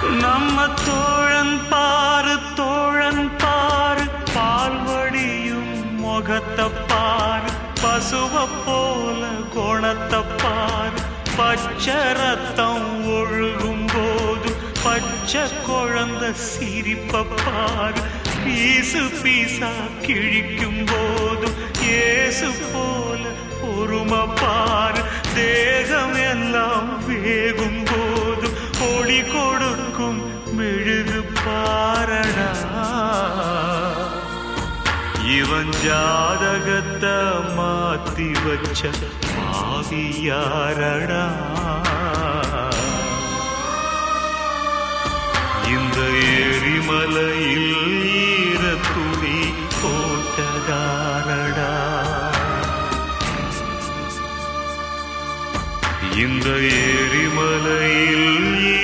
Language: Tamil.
நம்ம தோழன் பாரு தோழன் பாரு பால்வடியும் முகத்தை பாரு பசுவ போல குணத்தை பாரு பச்சை ரத்தம் ஒழுகும் போது பச்சை குழந்தை சிரிப்ப பாரு பீசு பீசா கிழிக்கும் போது ஏசு போல பொறுமை பாரு தேகம் எல்லாம் வேகும் போது ஒளி கொடுக்கும் மெழுகு பாரடா இவன் ஜாதகத்தை மாத்தி வச்ச பாவியாரடா இந்த எரிமலையில் ஈர துணி போட்டதாரடா இந்த எரிமலையில்